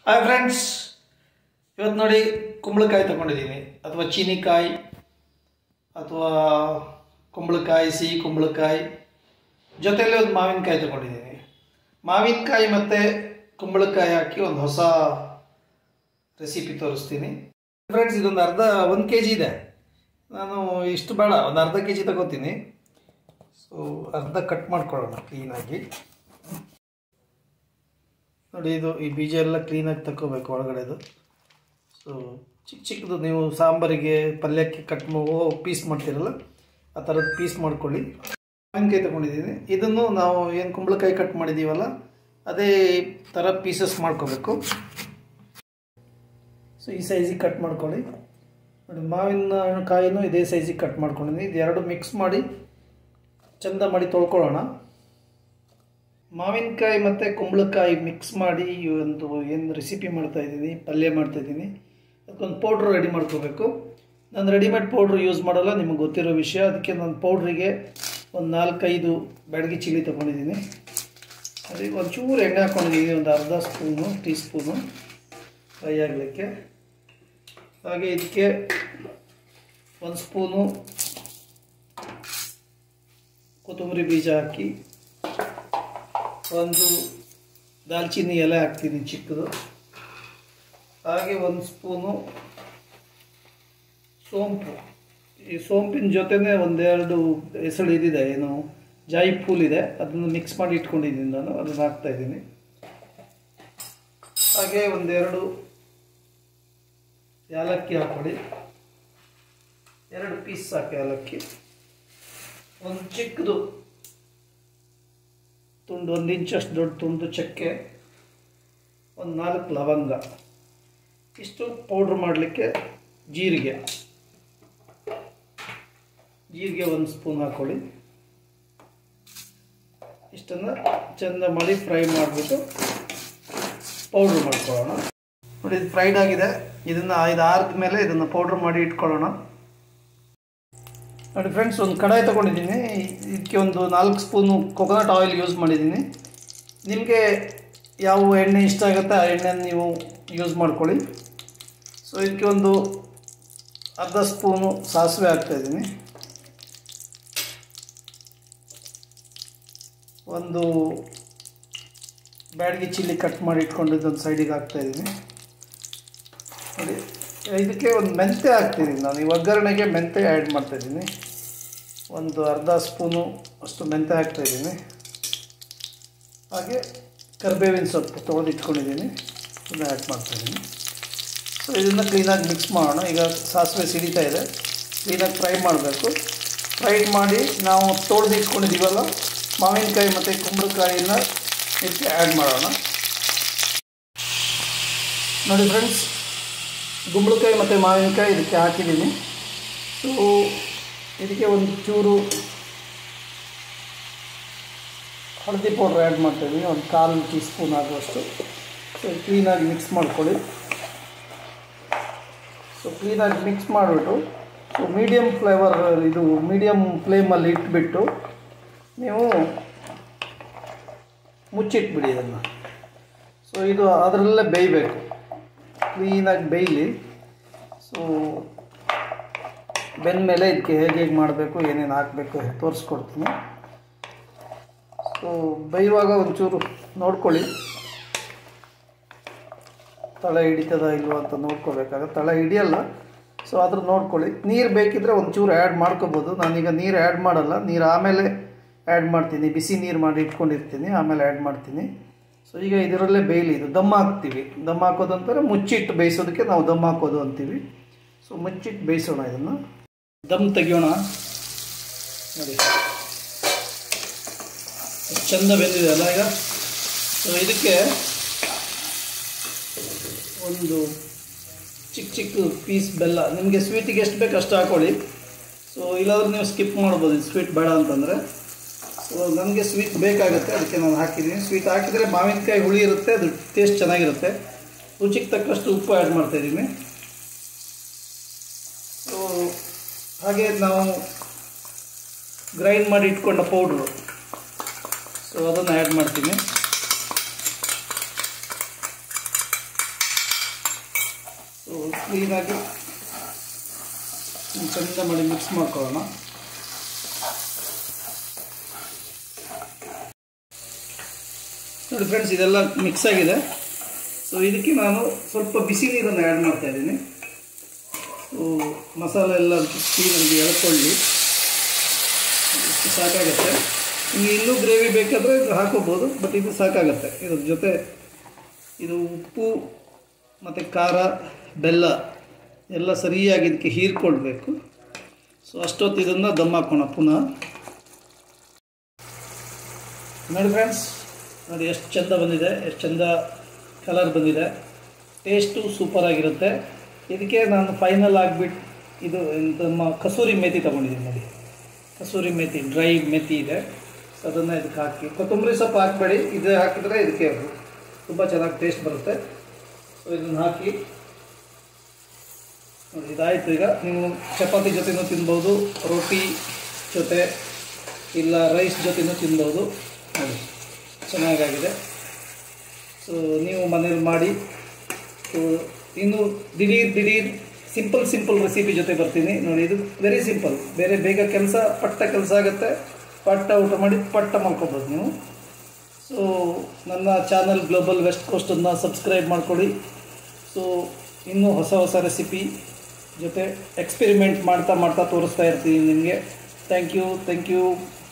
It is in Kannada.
ಹಾಯ್ ಫ್ರೆಂಡ್ಸ್ ಇವತ್ತು ನೋಡಿ ಕುಂಬಳಕಾಯಿ ತಗೊಂಡಿದ್ದೀನಿ ಅಥವಾ ಚೀನಿಕಾಯಿ ಅಥವಾ ಕುಂಬಳಕಾಯಿ ಸಿಹಿ ಕುಂಬಳಕಾಯಿ ಜೊತೆಯಲ್ಲಿ ಒಂದು ಮಾವಿನಕಾಯಿ ತಗೊಂಡಿದ್ದೀನಿ ಮಾವಿನಕಾಯಿ ಮತ್ತು ಕುಂಬಳಕಾಯಿ ಹಾಕಿ ಒಂದು ಹೊಸ ರೆಸಿಪಿ ತೋರಿಸ್ತೀನಿ ಫ್ರೆಂಡ್ಸ್ ಇದೊಂದು ಅರ್ಧ ಒಂದು ಕೆ ಜಿ ಇದೆ ನಾನು ಇಷ್ಟು ಬೇಡ ಒಂದು ಅರ್ಧ ಕೆ ಜಿ ತಗೋತೀನಿ ಸೊ ಅರ್ಧ ಕಟ್ ಮಾಡ್ಕೊಳ್ಳೋಣ ಕ್ಲೀನಾಗಿ ನೋಡಿ ಇದು ಈ ಬೀಜ ಎಲ್ಲ ಕ್ಲೀನಾಗಿ ತಗೋಬೇಕು ಒಳಗಡೆದು ಸೊ ಚಿಕ್ಕ ಚಿಕ್ಕದು ನೀವು ಸಾಂಬಾರಿಗೆ ಪಲ್ಯಕ್ಕೆ ಕಟ್ ಪೀಸ್ ಮಾಡ್ತೀರಲ್ಲ ಆ ಥರದ್ದು ಪೀಸ್ ಮಾಡ್ಕೊಳ್ಳಿ ಮಾವಿನಕಾಯಿ ತಗೊಂಡಿದ್ದೀನಿ ಇದನ್ನು ನಾವು ಏನು ಕುಂಬಳಕಾಯಿ ಕಟ್ ಮಾಡಿದ್ದೀವಲ್ಲ ಅದೇ ಥರ ಪೀಸಸ್ ಮಾಡ್ಕೋಬೇಕು ಸೊ ಈ ಸೈಜಿಗೆ ಕಟ್ ಮಾಡ್ಕೊಳ್ಳಿ ನೋಡಿ ಮಾವಿನ ಕಾಯಿನೂ ಇದೇ ಸೈಜಿಗೆ ಕಟ್ ಮಾಡ್ಕೊಂಡಿದ್ದೀನಿ ಇದು ಎರಡು ಮಿಕ್ಸ್ ಮಾಡಿ ಚಂದ ಮಾಡಿ ತೊಳ್ಕೊಳ್ಳೋಣ ಮಾವಿನಕಾಯಿ ಮತ್ತು ಕುಂಬಳಕಾಯಿ ಮಿಕ್ಸ್ ಮಾಡಿ ಈ ಒಂದು ಏನು ರೆಸಿಪಿ ಮಾಡ್ತಾಯಿದ್ದೀನಿ ಪಲ್ಯ ಮಾಡ್ತಾಯಿದ್ದೀನಿ ಅದಕ್ಕೊಂದು ಪೌಡ್ರ್ ರೆಡಿ ಮಾಡ್ಕೋಬೇಕು ನಾನು ರೆಡಿಮೇಡ್ ಪೌಡ್ರ್ ಯೂಸ್ ಮಾಡಲ್ಲ ನಿಮಗೆ ಗೊತ್ತಿರೋ ವಿಷಯ ಅದಕ್ಕೆ ನಾನು ಪೌಡ್ರಿಗೆ ಒಂದು ನಾಲ್ಕೈದು ಬೆಳಗ್ಗೆ ಚಿಲ್ಲಿ ತೊಗೊಂಡಿದ್ದೀನಿ ಅದಕ್ಕೆ ಒಂಚೂರು ಎಣ್ಣೆ ಹಾಕ್ಕೊಂಡಿದ್ದೀನಿ ಒಂದು ಅರ್ಧ ಸ್ಪೂನು ಟೀ ಸ್ಪೂನು ಫ್ರೈ ಆಗಲಿಕ್ಕೆ ಹಾಗೆ ಇದಕ್ಕೆ ಒಂದು ಸ್ಪೂನು ಕೊತ್ತಂಬರಿ ಬೀಜ ಹಾಕಿ ಒಂದು ದಾಲ್ಚಿನ್ನಿ ಎಲೆ ಹಾಕ್ತೀನಿ ಚಿಕ್ಕದು ಹಾಗೆ ಒಂದು ಸ್ಪೂನು ಸೋಂಪು ಈ ಸೋಂಪಿನ ಜೊತೆನೇ ಒಂದೆರಡು ಹೆಸರು ಇದಿದೆ ಏನು ಜಾಯಿ ಫೂಲ್ ಇದೆ ಅದನ್ನು ಮಿಕ್ಸ್ ಮಾಡಿ ಇಟ್ಕೊಂಡಿದ್ದೀನಿ ನಾನು ಅದನ್ನು ಹಾಕ್ತಾ ಇದ್ದೀನಿ ಹಾಗೆ ಒಂದೆರಡು ಏಲಕ್ಕಿ ಹಾಕೊಳ್ಳಿ ಎರಡು ಪೀಸ್ ಸಾಕು ಏಲಕ್ಕಿ ಒಂದು ಚಿಕ್ಕದು ತುಂಡು ಒಂದು ಇಂಚಷ್ಟು ದೊಡ್ಡ ತುಂಡು ಚಕ್ಕೆ ಒಂದು ನಾಲ್ಕು ಲವಂಗ ಇಷ್ಟು ಪೌಡ್ರ್ ಮಾಡಲಿಕ್ಕೆ ಜೀರಿಗೆ ಜೀರಿಗೆ ಒಂದು ಸ್ಪೂನ್ ಹಾಕ್ಕೊಳ್ಳಿ ಇಷ್ಟನ್ನು ಚೆಂದ ಮಾಡಿ ಫ್ರೈ ಮಾಡಿಬಿಟ್ಟು ಪೌಡ್ರ್ ಮಾಡ್ಕೊಳ್ಳೋಣ ನೋಡಿ ಇದು ಫ್ರೈಡ್ ಆಗಿದೆ ಇದನ್ನು ಇದು ಆರಿದ ಮೇಲೆ ಇದನ್ನು ಪೌಡ್ರ್ ಮಾಡಿ ಇಟ್ಕೊಳ್ಳೋಣ ನೋಡಿ ಫ್ರೆಂಡ್ಸ್ ಒಂದು ಕಡಾಯಿ ತೊಗೊಂಡಿದ್ದೀನಿ ಇದಕ್ಕೆ ಒಂದು ನಾಲ್ಕು ಸ್ಪೂನು ಕೊಕೊನಟ್ ಆಯಿಲ್ ಯೂಸ್ ಮಾಡಿದ್ದೀನಿ ನಿಮಗೆ ಯಾವ ಎಣ್ಣೆ ಇಷ್ಟ ಆಗುತ್ತೆ ಆ ಎಣ್ಣೆನ ನೀವು ಯೂಸ್ ಮಾಡ್ಕೊಳ್ಳಿ ಸೊ ಇದಕ್ಕೆ ಒಂದು ಅರ್ಧ ಸ್ಪೂನು ಸಾಸಿವೆ ಹಾಕ್ತಾಯಿದ್ದೀನಿ ಒಂದು ಬ್ಯಾಡಗಿ ಚಿಲ್ಲಿ ಕಟ್ ಮಾಡಿ ಇಟ್ಕೊಂಡಿದ್ದೊಂದು ಸೈಡಿಗೆ ಹಾಕ್ತಾಯಿದ್ದೀನಿ ನೋಡಿ ಇದಕ್ಕೆ ಒಂದು ಮೆಂತೆ ಹಾಕ್ತಿದ್ದೀನಿ ನಾನು ಈ ಒಗ್ಗರಣೆಗೆ ಮೆಂತೆ ಆ್ಯಡ್ ಮಾಡ್ತಾಯಿದ್ದೀನಿ ಒಂದು ಅರ್ಧ ಸ್ಪೂನು ಅಷ್ಟು ಮೆಂತೆ ಹಾಕ್ತಾಯಿದ್ದೀನಿ ಹಾಗೆ ಕರಿಬೇವಿನ ಸೊಪ್ಪು ತೊಗೊಂಡು ಇಟ್ಕೊಂಡಿದ್ದೀನಿ ಅದನ್ನು ಆ್ಯಡ್ ಮಾಡ್ತಾಯಿದ್ದೀನಿ ಸೊ ಇದನ್ನು ಕ್ಲೀನಾಗಿ ಮಿಕ್ಸ್ ಮಾಡೋಣ ಈಗ ಸಾಸಿವೆ ಸಿಡಿತಾ ಇದೆ ಕ್ಲೀನಾಗಿ ಫ್ರೈ ಮಾಡಬೇಕು ಫ್ರೈ ಮಾಡಿ ನಾವು ತೊಳೆದು ಇಟ್ಕೊಂಡಿದ್ದೀವಲ್ಲ ಮಾವಿನಕಾಯಿ ಮತ್ತು ಕುಂಬಳಕಾಯಿನ ಇದಕ್ಕೆ ಆ್ಯಡ್ ಮಾಡೋಣ ನೋಡಿ ಫ್ರೆಂಡ್ಸ್ ಕುಂಬಳಕಾಯಿ ಮತ್ತು ಮಾವಿನಕಾಯಿ ಇದಕ್ಕೆ ಹಾಕಿದ್ದೀನಿ ಸೊ ಇದಕ್ಕೆ ಒಂದು ಚೂರು ಹಳದಿ ಪೌಡ್ರ್ ಆ್ಯಡ್ ಮಾಡ್ತಾಯಿದ್ದೀನಿ ಒಂದು ಕಾಲು ಟೀ ಸ್ಪೂನ್ ಆಗುವಷ್ಟು ಸೊ ಕ್ಲೀನಾಗಿ ಮಿಕ್ಸ್ ಮಾಡ್ಕೊಳ್ಳಿ ಸೊ ಕ್ಲೀನಾಗಿ ಮಿಕ್ಸ್ ಮಾಡಿಬಿಟ್ಟು ಸೊ ಮೀಡಿಯಮ್ ಫ್ಲೇವರ್ ಇದು ಮೀಡಿಯಮ್ ಫ್ಲೇಮಲ್ಲಿ ಇಟ್ಬಿಟ್ಟು ನೀವು ಮುಚ್ಚಿಟ್ಬಿಡಿ ಇದನ್ನು ಸೊ ಇದು ಅದರಲ್ಲೇ ಬೇಯಬೇಕು ಕ್ಲೀನಾಗಿ ಬೇಯಲಿ ಸೊ ಬೆಂದಮೇಲೆ ಇದಕ್ಕೆ ಹೇಗೆ ಹೇಗೆ ಮಾಡಬೇಕು ಏನೇನು ಹಾಕಬೇಕು ತೋರಿಸ್ಕೊಡ್ತೀನಿ ಸೊ ಬೇಯುವಾಗ ಒಂಚೂರು ನೋಡ್ಕೊಳ್ಳಿ ತಳ ಹಿಡಿತದ ಇಲ್ವಾ ಅಂತ ನೋಡ್ಕೋಬೇಕಾಗುತ್ತೆ ತಳ ಹಿಡಿಯಲ್ಲ ಸೊ ಅದ್ರ ನೋಡ್ಕೊಳ್ಳಿ ನೀರು ಬೇಕಿದ್ರೆ ಒಂಚೂರು ಆ್ಯಡ್ ಮಾಡ್ಕೋಬೋದು ನಾನೀಗ ನೀರು ಆ್ಯಡ್ ಮಾಡಲ್ಲ ನೀರು ಆಮೇಲೆ ಆ್ಯಡ್ ಮಾಡ್ತೀನಿ ಬಿಸಿ ನೀರು ಮಾಡಿ ಇಟ್ಕೊಂಡಿರ್ತೀನಿ ಆಮೇಲೆ ಆ್ಯಡ್ ಮಾಡ್ತೀನಿ ಸೊ ಈಗ ಇದರಲ್ಲೇ ಬೇಯಲಿ ಇದು ದಮ್ ಹಾಕ್ತೀವಿ ದಮ್ ಹಾಕೋದು ಅಂತಾರೆ ಮುಚ್ಚಿಟ್ಟು ಬೇಯಿಸೋದಕ್ಕೆ ನಾವು ದಮ್ ಹಾಕೋದು ಅಂತೀವಿ ಸೊ ಮುಚ್ಚಿಟ್ಟು ಬೇಯಿಸೋಣ ಇದನ್ನು ದಮ್ ತೆಗಿಯೋಣ ನೋಡಿ ಚೆಂದ ಬೆಂದಿದೆ ಅಲ್ಲ ಈಗ ಸೊ ಇದಕ್ಕೆ ಒಂದು ಚಿಕ್ಕ ಚಿಕ್ಕ ಪೀಸ್ ಬೆಲ್ಲ ನಿಮಗೆ ಸ್ವೀಟಿಗೆ ಎಷ್ಟು ಬೇಕು ಅಷ್ಟು ಹಾಕೊಳ್ಳಿ ಸೊ ಇಲ್ಲಾಂದ್ರೆ ನೀವು ಸ್ಕಿಪ್ ಮಾಡ್ಬೋದು ಸ್ವೀಟ್ ಬೇಡ ಅಂತಂದರೆ ಸೊ ನನಗೆ ಸ್ವೀಟ್ ಬೇಕಾಗುತ್ತೆ ಅದಕ್ಕೆ ನಾನು ಹಾಕಿದ್ದೀನಿ ಸ್ವೀಟ್ ಹಾಕಿದರೆ ಮಾವಿನಕಾಯಿ ಹುಳಿ ಇರುತ್ತೆ ಅದು ಟೇಸ್ಟ್ ಚೆನ್ನಾಗಿರುತ್ತೆ ರುಚಿಗೆ ತಕ್ಕಷ್ಟು ಉಪ್ಪು ಆ್ಯಡ್ ಮಾಡ್ತಾಯಿದ್ದೀನಿ ಸೊ ಹಾಗೆ ನಾವು ಗ್ರೈಂಡ್ ಮಾಡಿ ಇಟ್ಕೊಂಡ ಪೌಡ್ರು ಸೊ ಅದನ್ನು ಆ್ಯಡ್ ಮಾಡ್ತೀನಿ ಸೊ ಕ್ಲೀನಾಗಿ ಚೆಂದ ಮಾಡಿ ಮಿಕ್ಸ್ ಮಾಡ್ಕೊಳ್ಳೋಣ ನೋಡಿ ಫ್ರೆಂಡ್ಸ್ ಇದೆಲ್ಲ ಮಿಕ್ಸ್ ಆಗಿದೆ ಸೊ ಇದಕ್ಕೆ ನಾನು ಸ್ವಲ್ಪ ಬಿಸಿ ನೀರನ್ನು ಆ್ಯಡ್ ಮಾಡ್ತಾ ಇದ್ದೀನಿ ಸೊ ಮಸಾಲೆ ಎಲ್ಲ ಕ್ಲೀನಾಗಿ ಎಳ್ಕೊಳ್ಳಿ ಇಷ್ಟು ಸಾಕಾಗುತ್ತೆ ನಿಮಗೆ ಇನ್ನೂ ಗ್ರೇವಿ ಬೇಕಾದರೆ ಇದು ಹಾಕೋಬೋದು ಬಟ್ ಇದು ಸಾಕಾಗುತ್ತೆ ಇದ್ರ ಜೊತೆ ಇದು ಉಪ್ಪು ಮತ್ತು ಖಾರ ಬೆಲ್ಲ ಎಲ್ಲ ಸರಿಯಾಗಿ ಇದಕ್ಕೆ ಹೀರ್ಕೊಳ್ಬೇಕು ಸೊ ಅಷ್ಟೊತ್ತು ಇದನ್ನು ದಮ್ ಹಾಕೋಣ ಪುನಃ ನೋಡಿ ಫ್ರೆಂಡ್ಸ್ ನೋಡಿ ಎಷ್ಟು ಚಂದ ಬಂದಿದೆ ಎಷ್ಟು ಚಂದ ಕಲರ್ ಬಂದಿದೆ ಟೇಸ್ಟು ಸೂಪರಾಗಿರುತ್ತೆ ಇದಕ್ಕೆ ನಾನು ಫೈನಲ್ ಆಗಿಬಿಟ್ಟು ಇದು ನಮ್ಮ ಕಸೂರಿ ಮೇಥಿ ತೊಗೊಂಡಿದ್ದೀನಿ ನೋಡಿ ಕಸೂರಿ ಮೇಥಿ ಡ್ರೈ ಮೇಥಿ ಇದೆ ಸೊ ಅದನ್ನು ಇದಕ್ಕೆ ಹಾಕಿ ಕೊತ್ತಂಬರಿ ಸೊಪ್ಪು ಹಾಕಬೇಡಿ ಇದು ಹಾಕಿದರೆ ಇದಕ್ಕೆ ತುಂಬ ಚೆನ್ನಾಗಿ ಟೇಸ್ಟ್ ಬರುತ್ತೆ ಸೊ ಇದನ್ನು ಹಾಕಿ ನೋಡಿ ಇದಾಯಿತು ಈಗ ನೀವು ಚಪಾತಿ ಜೊತೆನೂ ತಿನ್ಬೋದು ರೋಟಿ ಜೊತೆ ಇಲ್ಲ ರೈಸ್ ಜೊತೆನೂ ತಿನ್ಬೋದು ನೋಡಿ ಚೆನ್ನಾಗಾಗಿದೆ ಸೊ ನೀವು ಮನೇಲಿ ಮಾಡಿ ಸೊ ಇನ್ನು ದಿಢೀರ್ ದಿಢೀರ್ ಸಿಂಪಲ್ ಸಿಂಪಲ್ ರೆಸಿಪಿ ಜೊತೆ ಬರ್ತೀನಿ ನೋಡಿ ಇದು ವೆರಿ ಸಿಂಪಲ್ ಬೇರೆ ಬೇಗ ಕೆಲಸ ಪಟ್ಟ ಕೆಲಸ ಆಗುತ್ತೆ ಪಟ್ಟ ಊಟ ಮಾಡಿ ಪಟ್ಟ ಮಾಡ್ಕೊಬೋದು ನೀವು ಸೊ ನನ್ನ ಚಾನಲ್ ಗ್ಲೋಬಲ್ ವೆಸ್ಟ್ ಕೋಸ್ಟನ್ನು ಸಬ್ಸ್ಕ್ರೈಬ್ ಮಾಡಿಕೊಡಿ ಸೊ ಇನ್ನೂ ಹೊಸ ಹೊಸ ರೆಸಿಪಿ ಜೊತೆ ಎಕ್ಸ್ಪೆರಿಮೆಂಟ್ ಮಾಡ್ತಾ ಮಾಡ್ತಾ ತೋರಿಸ್ತಾ ಇರ್ತೀನಿ ನಿಮಗೆ ಥ್ಯಾಂಕ್ ಯು ಥ್ಯಾಂಕ್ ಯು